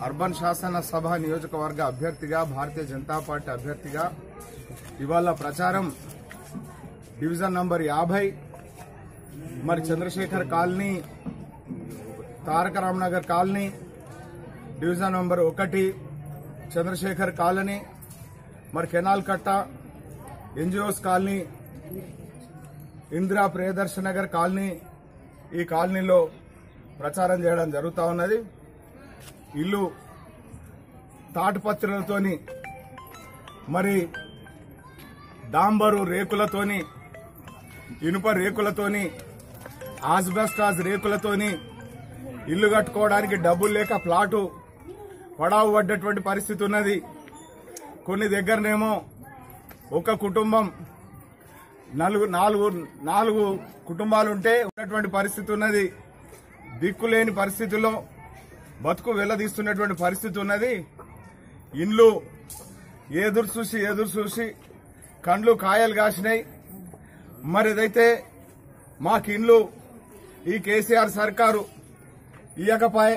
urban శాసన సభ నియోజకవర్గ అభ్యర్థిగా భారతీయ జనతా పార్టీ అభ్యర్థిగా ఇవాళ ప్రచారం డివిజన్ నంబర్ యాభై మరి Chandrashekar colony Taraka Ramanagar colony division number ఒకటి చంద్రశేఖర్ కాలనీ మరి కెనాల్ కట్ట NGOs colony Indira Priyadarsha Nagar colony ఈ కాలనీలో ప్రచారం చేయడం జరుగుతూ ఉన్నది ఇల్లు తాటుపత్రులతోని మరి డాంబరు రేకులతోని ఇనుప రేకులతోని ఆస్బెస్టాస్ రేకులతోని ఇల్లు కట్టుకోవడానికి డబ్బులు లేక ప్లాటు పడావు పడ్డటువంటి పరిస్థితి ఉన్నది కొన్ని దగ్గరనేమో ఒక కుటుంబం నలుగు నాలుగు నాలుగు కుటుంబాలుంటే ఉన్నటువంటి పరిస్థితి ఉన్నది దిక్కులేని పరిస్థితుల్లో బతుకు వెల్లదీస్తున్నటువంటి పరిస్థితి ఉన్నది ఇండ్లు ఎదురు చూసి ఎదురు చూసి కండ్లు కాయలు కాసినాయి మరి ఇదైతే మాకు ఇండ్లు ఈ కేసీఆర్ సర్కారు ఇయ్యకపాయే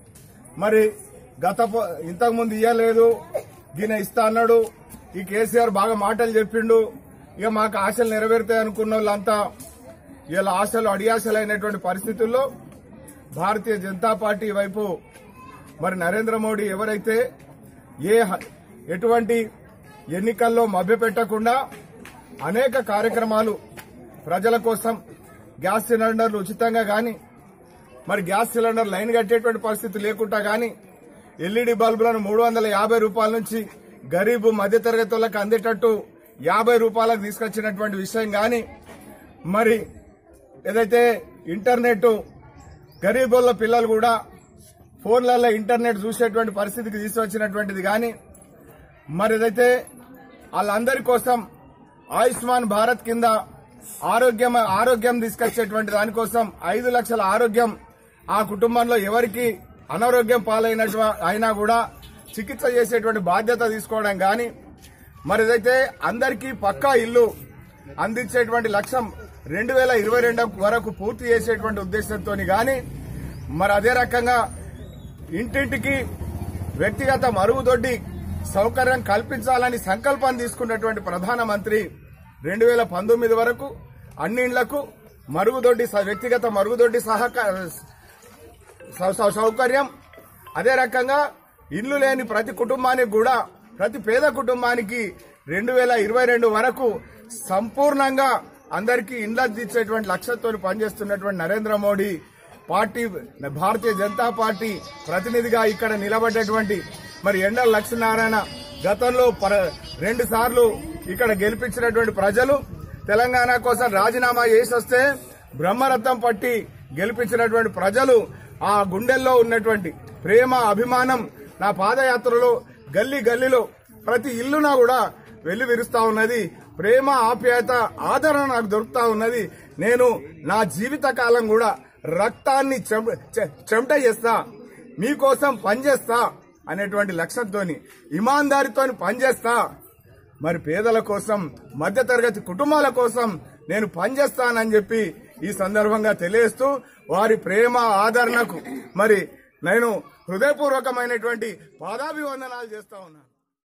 మరి గత ప- ఇంతకుముందు ఇయ్యలేదు ఈయన ఇస్తా అన్నాడు ఈ కేసీఆర్ బాగా మాటలు చెప్పిండు ఇక మాకు ఆశలు నెరవేరుతాయి అనుకున్న వాళ్ళంతా ఇలా ఆశలు అడియాశలు అయినటువంటి పరిస్థితుల్లో భారతీయ జనతా పార్టీ వైపు మరి నరేంద్ర మోడీ ఎవరైతే ఏ హ- ఎటువంటి ఎన్నికల్లో మభ్యపెట్టకుండా అనేక కార్యక్రమాలు ప్రజల కోసం గ్యాస్ సిలిండర్లు ఉచితంగా గాని మరి గ్యాస్ సిలిండర్ లైన్ కట్టేటువంటి పరిస్థితి లేకుండా గాని ఎల్ఈడి బల్బులను మూడు వందల యాభై రూపాయల నుంచి గరీబు మధ్యతరగతి వాళ్ళకి అందేటట్టు యాభై రూపాయలకు తీసుకొచ్చినటువంటి విషయం గాని మరి ఏదైతే ఇంటర్నెట్ గరీబుల పిల్లలు కూడా ఫోన్లలో ఇంటర్నెట్ చూసేటువంటి పరిస్థితికి తీసుకొచ్చినటువంటిది కానీ మరి ఏదైతే వాళ్ళందరి కోసం ఆయుష్మాన్ భారత్ కింద ఆరోగ్యం ఆరోగ్యం తీసుకొచ్చేటువంటి దానికోసం ఐదు లక్షల ఆరోగ్యం ఆ కుటుంబంలో ఎవరికి అనారోగ్యం పాలైనటు అయినా కూడా చికిత్స చేసేటువంటి బాధ్యత తీసుకోవడం కానీ మరి ఏదైతే అందరికీ పక్కా ఇల్లు అందించేటువంటి లక్ష్యం రెండు వేల ఇరవై రెండు వరకు పూర్తి చేసేటువంటి ఉద్దేశంతో గాని మరి అదే రకంగా ఇంటింటికి వ్యక్తిగత మరుగుదొడ్డి సౌకర్యం కల్పించాలని సంకల్పం తీసుకున్నటువంటి ప్రధానమంత్రి రెండు వేల పంతొమ్మిది వరకు అన్ని ఇండ్లకు మరుగుదొడ్డి స- వ్యక్తిగత మరుగుదొడ్డి సహకార సౌ- సౌ- సౌకర్యం అదే రకంగా ఇల్లు లేని ప్రతి కుటుంబానికి కూడా ప్రతి పేద కుటుంబానికి రెండు వేల ఇరవై రెండు వరకు సంపూర్ణంగా అందరికీ ఇండ్లు అందించేటువంటి లక్ష్యంతో పనిచేస్తున్నటువంటి నరేంద్ర మోడీ పార్టీ భారతీయ జనతా పార్టీ ప్రతినిధిగా ఇక్కడ నిలబడ్డటువంటి మరి ఎండల లక్ష్మీనారాయణ గతంలో పర- రెండు సార్లు ఇక్కడ గెలిపించినటువంటి ప్రజలు తెలంగాణ కోసం రాజీనామా చేసి వస్తే బ్రహ్మరథం పట్టి గెలిపించినటువంటి ప్రజలు ఆ గుండెల్లో ఉన్నటువంటి ప్రేమ అభిమానం నా పాదయాత్రలో గల్లీ గల్లీలో ప్రతి ఇల్లున కూడా వెళ్లి విరుస్తా ఉన్నది ప్రేమ ఆప్యాయత ఆదరణ నాకు దొరుకుతా ఉన్నది నేను నా జీవిత కాలం కూడా రక్తాన్ని చెమ- చె- చెమట చేస్తా మీకోసం పనిచేస్తా అనేటువంటి లక్ష్యంతోని ఇమాందారితోని పనిచేస్తా మరి పేదల కోసం మధ్యతరగతి కుటుంబాల కోసం నేను పనిచేస్తానని చెప్పి ఈ సందర్భంగా తెలియజేస్తూ వారి ప్రేమ ఆదరణకు మరి నేను హృదయపూర్వకమైనటువంటి పాదాభివందనాలు చేస్తా ఉన్నాను